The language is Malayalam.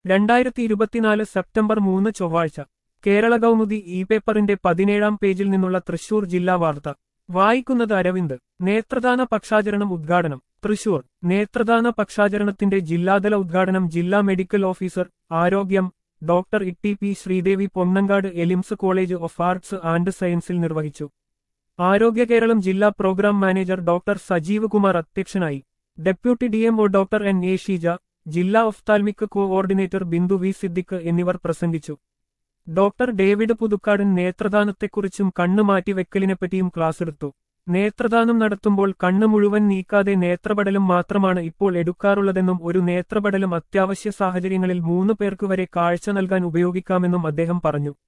രണ്ടായിരത്തി ഇരുപത്തിനാല് സെപ്റ്റംബർ മൂന്ന് ചൊവ്വാഴ്ച കേരള കൗമുദി ഇ പേപ്പറിന്റെ പതിനേഴാം പേജിൽ നിന്നുള്ള തൃശൂർ ജില്ലാ വാർത്ത വായിക്കുന്നത് അരവിന്ദ് നേത്രദാന പക്ഷാചരണം ഉദ്ഘാടനം തൃശൂർ നേത്രദാന പക്ഷാചരണത്തിന്റെ ജില്ലാതല ഉദ്ഘാടനം ജില്ലാ മെഡിക്കൽ ഓഫീസർ ആരോഗ്യം doctor E P Sreedevi Ponnankad Elims college of arts and സയൻസിൽ നിർവഹിച്ചു ആരോഗ്യ കേരളം ജില്ലാ programme manager doctor Sajeev Kumar അധ്യക്ഷനായി deputy DMO doctor N A Sheeja ജില്ലാ ophthalmic coordinator Bindu V Siddique എന്നിവർ പ്രസംഗിച്ചു ഡോക്ടർ ഡേവിഡ് പുതുക്കാടൻ നേത്രദാനത്തെക്കുറിച്ചും കണ്ണ് മാറ്റിവെക്കലിനെപ്പറ്റിയും ക്ലാസ്സെടുത്തു നേത്രദാനം നടത്തുമ്പോൾ കണ്ണ് മുഴുവൻ നീക്കാതെ നേത്രപടലം മാത്രമാണ് ഇപ്പോൾ എടുക്കാറുള്ളതെന്നും ഒരു നേത്രപടലം അത്യാവശ്യ സാഹചര്യങ്ങളിൽ മൂന്ന് പേർക്ക് വരെ കാഴ്ച നൽകാൻ ഉപയോഗിക്കാമെന്നും അദ്ദേഹം പറഞ്ഞു